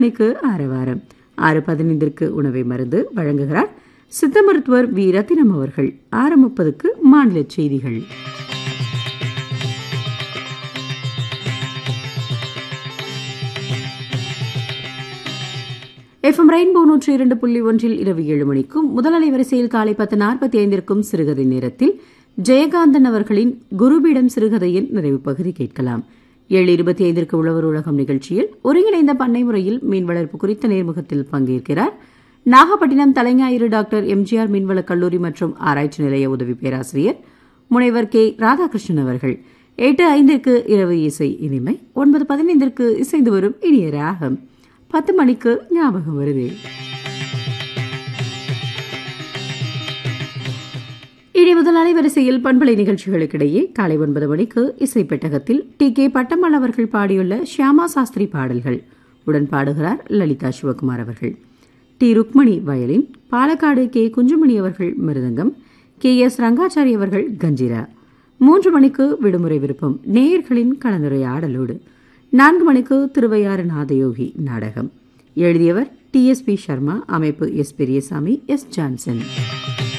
மணிக்கு ஆரவாரம் ஆறு பதினைந்திற்கு உணவை மருந்து வழங்குகிறார் சித்த மருத்துவர் வி ரத்தினம் அவர்கள் ஆறு முப்பதுக்கு மாநில செய்திகள் எஃப்எம் ரெயின்போ நூற்றி இரண்டு புள்ளி ஒன்றில் இரவு ஏழு மணிக்கும் முதல் அலைவரிசையில் காலை பத்து நாற்பத்தி ஐந்திற்கும் சிறுகதை நேரத்தில் ஜெயகாந்தன் அவர்களின் குருபீடம் சிறுகதையின் நிறைவு பகுதி கேட்கலாம் ஏழு இருபத்தி ஐந்திற்கு உழவர் உலகம் நிகழ்ச்சியில் ஒருங்கிணைந்த பண்ணை முறையில் மீன் வளர்ப்பு குறித்த நேர்முகத்தில் பங்கேற்கிறார் நாகப்பட்டினம் தலைஞாயிறு டாக்டர் எம்ஜிஆர் மீன்வளக் கல்லூரி மற்றும் ஆராய்ச்சி நிலைய உதவி பேராசிரியர் முனைவர் கே ராதாகிருஷ்ணன் அவர்கள் எட்டு ஐந்திற்கு இரவு இசை இனிமை ஒன்பது பதினைந்திற்கு இசைந்து வரும் இனிய ராகம் பத்து மணிக்கு ஞாபகம் வருது இனி முதல் அலைவரிசையில் பண்பலை நிகழ்ச்சிகளுக்கிடையே காலை ஒன்பது மணிக்கு இசை பெட்டகத்தில் டி கே பட்டம்மாள் அவர்கள் பாடியுள்ள ஷியாமா சாஸ்திரி பாடல்கள் உடன் பாடுகிறார் லலிதா சிவகுமார் அவர்கள் T Rukmani violin Palakkad K Kunjumani அவர்கள் மிருதங்கம் கே எஸ் ரங்காச்சாரி அவர்கள் கஞ்சிரா மூன்று மணிக்கு விடுமுறை விருப்பம் நேயர்களின் கலந்துரையாடலோடு நான்கு மணிக்கு திருவையாறு நாதயோகி நாடகம் எழுதியவர் டி எஸ் பி சர்மா அமைப்பு எஸ் பெரியசாமி எஸ் ஜான்சன்